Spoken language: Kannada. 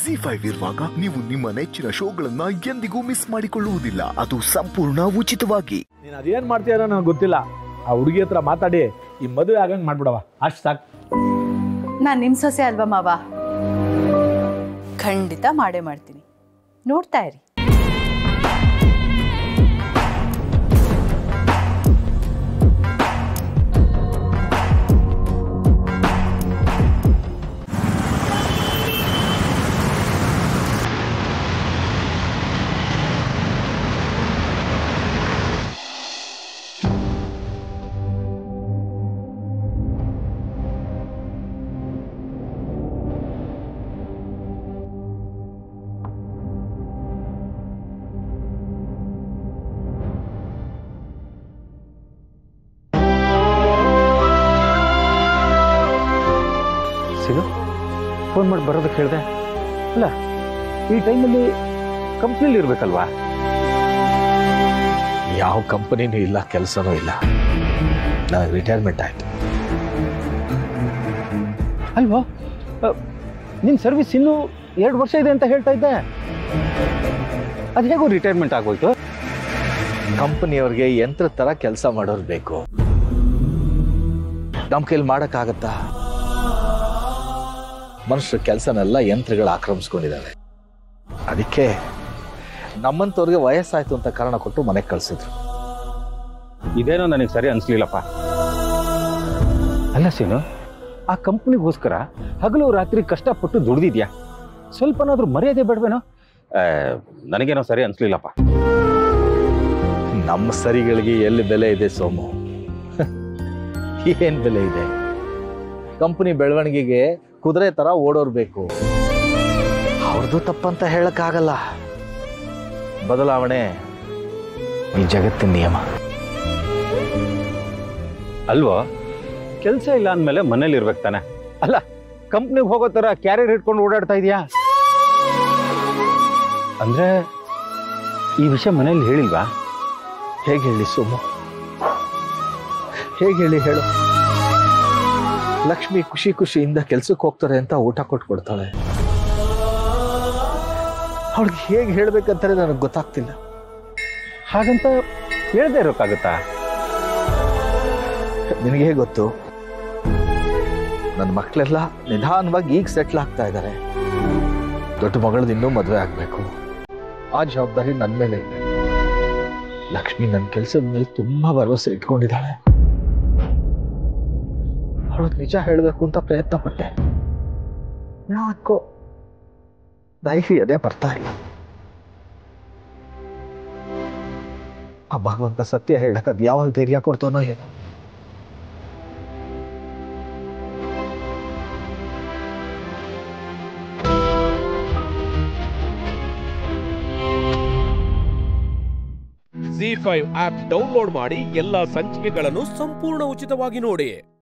ಜಿ ಫೈವ್ ಇರುವಾಗ ನೀವು ನಿಮ್ಮ ನೆಚ್ಚಿನ ಶೋಗಳನ್ನ ಎಂದಿಗೂ ಮಿಸ್ ಮಾಡಿಕೊಳ್ಳುವುದಿಲ್ಲ ಅದು ಸಂಪೂರ್ಣ ಉಚಿತವಾಗಿ ನೀನು ಅದೇನ್ ಮಾಡ್ತೀಯಾರೋ ನನಗೆ ಗೊತ್ತಿಲ್ಲ ಆ ಹುಡುಗಿ ಹತ್ರ ಮಾತಾಡಿ ಈ ಮದುವೆ ಆಗಂಗ್ ಮಾಡ್ಬಿಡವ ಅಷ್ಟು ಸಾಕು ನಾನು ನಿಮ್ಮ ಸೊಸೆ ಅಲ್ವಾ ಮಾವ ಖಂಡಿತ ಮಾಡೇ ಮಾಡ್ತೀನಿ ನೋಡ್ತಾ ಇರಿ ಸಿಗು ಫೋನ್ ಮಾಡಿ ಬರೋದಕ್ಕೆ ಹೇಳಿದೆ ಅಲ್ಲ ಈ ಟೈಮಲ್ಲಿ ಕಂಪ್ನಿಲಿ ಇರ್ಬೇಕಲ್ವಾ ಯಾವ ಕಂಪನಿನೂ ಇಲ್ಲ ಕೆಲಸನೂ ಇಲ್ಲ ನನಗೆ ರಿಟೈರ್ಮೆಂಟ್ ಆಯ್ತು ಅಲ್ವಾ ನಿನ್ನ ಸರ್ವಿಸ್ ಇನ್ನೂ ಎರಡು ವರ್ಷ ಇದೆ ಅಂತ ಹೇಳ್ತಾ ಇದ್ದೆ ಅದು ಹೇಗೋ ರಿಟೈರ್ಮೆಂಟ್ ಆಗೋಯ್ತು ಕಂಪನಿಯವ್ರಿಗೆ ಯಂತ್ರ ತರ ಕೆಲಸ ಮಾಡೋರು ಬೇಕು ನಮ್ಮ ಕೈಲಿ ಮಾಡೋಕ್ಕಾಗತ್ತಾ ಮನುಷ್ಯರ ಕೆಲಸನೆಲ್ಲ ಯಂತ್ರಗಳು ಆಕ್ರಮಿಸ್ಕೊಂಡಿದ್ದಾವೆ ಅದಕ್ಕೆ ನಮ್ಮಂತವ್ರಿಗೆ ವಯಸ್ಸಾಯ್ತು ಅಂತ ಕಾರಣ ಕೊಟ್ಟು ಮನೆಗೆ ಕಳ್ಸಿದ್ರು ಇದೇನೋ ನನಗೆ ಸರಿ ಅನ್ಸ್ಲಿಲ್ಲಪ್ಪ ಅಲ್ಲ ಸೀನು ಆ ಕಂಪ್ನಿಗೋಸ್ಕರ ಹಗಲು ರಾತ್ರಿ ಕಷ್ಟಪಟ್ಟು ದುಡ್ದಿದ್ಯಾ ಸ್ವಲ್ಪನಾದ್ರೂ ಮರ್ಯಾದೆ ಬೇಡವೇನೋ ಆ, ನನಗೇನೋ ಸರಿ ಅನ್ಸ್ಲಿಲ್ಲಪ್ಪ ನಮ್ಮ ಸರಿಗಳಿಗೆ ಎಲ್ಲಿ ಬೆಲೆ ಇದೆ ಸೋಮು ಏನ್ ಬೆಲೆ ಇದೆ ಕಂಪನಿ ಬೆಳವಣಿಗೆಗೆ ಕುದುರೆ ತರ ಓಡೋರ್ ಬೇಕು ಅವ್ರದ್ದು ತಪ್ಪಂತ ಹೇಳಕ್ಕಾಗಲ್ಲ ಬದಲಾವಣೆ ಈ ಜಗತ್ತಿನ ನಿಯಮ ಅಲ್ವೋ ಕೆಲಸ ಇಲ್ಲ ಅಂದಮೇಲೆ ಮನೇಲಿ ಇರ್ಬೇಕು ತಾನೆ ಅಲ್ಲ ಕಂಪ್ನಿಗೆ ಹೋಗೋ ಥರ ಕ್ಯಾರಿಯರ್ ಇಟ್ಕೊಂಡು ಓಡಾಡ್ತಾ ಇದೀಯಾ ಅಂದ್ರೆ ಈ ವಿಷಯ ಮನೇಲಿ ಹೇಳಿಲ್ವಾ ಹೇಗೆ ಹೇಳಿ ಸೋಮು ಹೇಗೆ ಹೇಳಿ ಹೇಳು ಲಕ್ಷ್ಮಿ ಖುಷಿ ಖುಷಿಯಿಂದ ಕೆಲ್ಸಕ್ಕೆ ಹೋಗ್ತಾರೆ ಅಂತ ಊಟ ಕೊಟ್ಟು ಕೊಡ್ತಾಳೆ ಅವಳಿಗೆ ಹೇಗೆ ಹೇಳ್ಬೇಕಂತಾರೆ ನನಗೆ ಗೊತ್ತಾಗ್ತಿಲ್ಲ ಹಾಗಂತ ಹೇಳ್ದೆ ಇರೋಕ್ಕಾಗತ್ತಾ ನಿನಗೆ ಹೇಗೆ ಗೊತ್ತು ನನ್ನ ಮಕ್ಕಳೆಲ್ಲ ನಿಧಾನವಾಗಿ ಈಗ ಸೆಟ್ಲ್ ಆಗ್ತಾ ಇದ್ದಾರೆ ದೊಡ್ಡ ಮಗಳದ್ದು ಇನ್ನೂ ಮದುವೆ ಆಗಬೇಕು ಆ ಜವಾಬ್ದಾರಿ ನನ್ನ ಮೇಲೆ ಇದೆ ಲಕ್ಷ್ಮಿ ನನ್ನ ಕೆಲಸದ ಮೇಲೆ ತುಂಬಾ ಭರವಸೆ ಇಟ್ಕೊಂಡಿದ್ದಾಳೆ ಅವಳು ನಿಜ ಹೇಳಬೇಕು ಅಂತ ಪ್ರಯತ್ನ ಪಟ್ಟೆ ಯಾಕೋ ಧೈರ್ಯ ಅದೇ ಬರ್ತಾ ಇಲ್ಲ ಆ ಭಗವಂತ ಸತ್ಯ ಹೇಳಕ್ ಅದು ಯಾವಾಗ ಧೈರ್ಯ ಕೊಡ್ತಾನೋ ಏನೋ ಜಿ ಫೈವ್ ಆಪ್ ಡೌನ್ಲೋಡ್ ಮಾಡಿ ಎಲ್ಲಾ ಸಂಚಿಕೆಗಳನ್ನು ಸಂಪೂರ್ಣ ಉಚಿತವಾಗಿ ನೋಡಿ